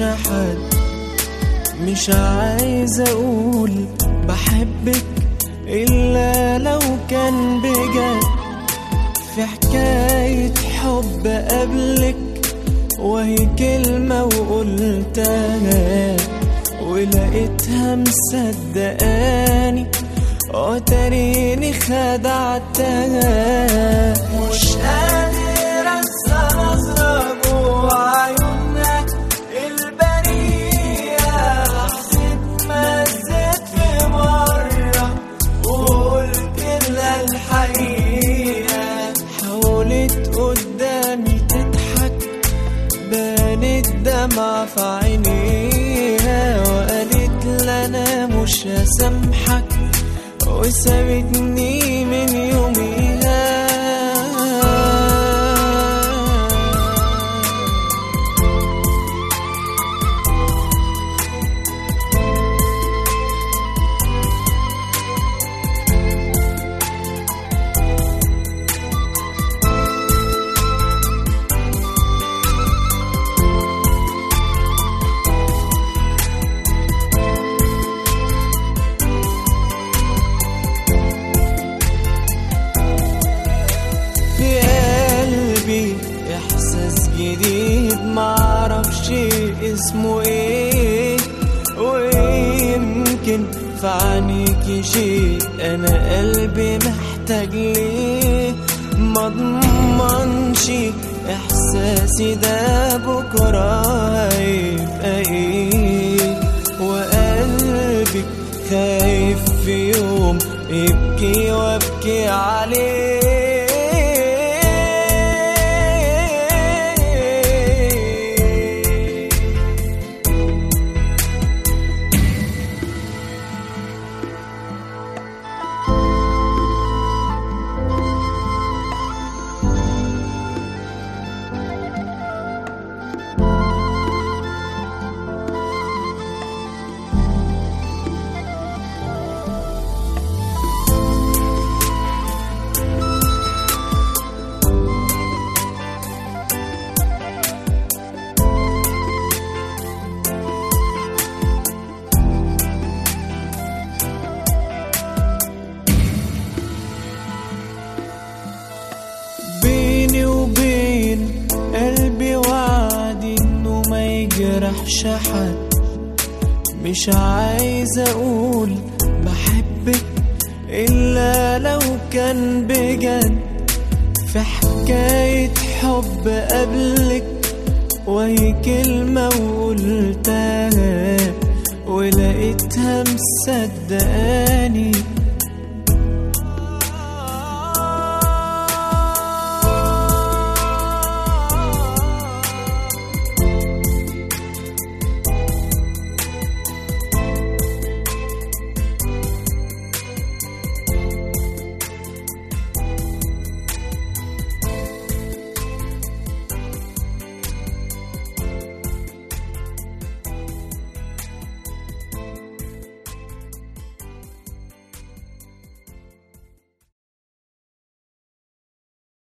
يجرحش حد مش عايز اقول بحبك الا لو كان بجد في حكاية حب قبلك وهي كلمة وقلتها ولقيتها مصدقاني وتريني خدعتها مش قادر انسى نظرة جوا عيونها البريئة حسيت مزت في مرة وقلت لها الحقيقة حاولت قدامي تضحك بانت دمعة في عينيها وقالت لي انا مش هسامحك وسابتني من يوميها في قلبي احساس جديد معرفش اسمه ايه ويمكن في عينيكي شيء انا قلبي محتاج ليه مضمنش احساسي ده بكره هيبقى ايه وقلبك خايف في يوم يبكي وابكي عليه بيني وبين قلبي وعدي انه ما يجرحش حد مش عايز اقول بحبك الا لو كان بجد في حكاية حب قبلك وهي كلمة وقلتها ولقيتها مصدقاني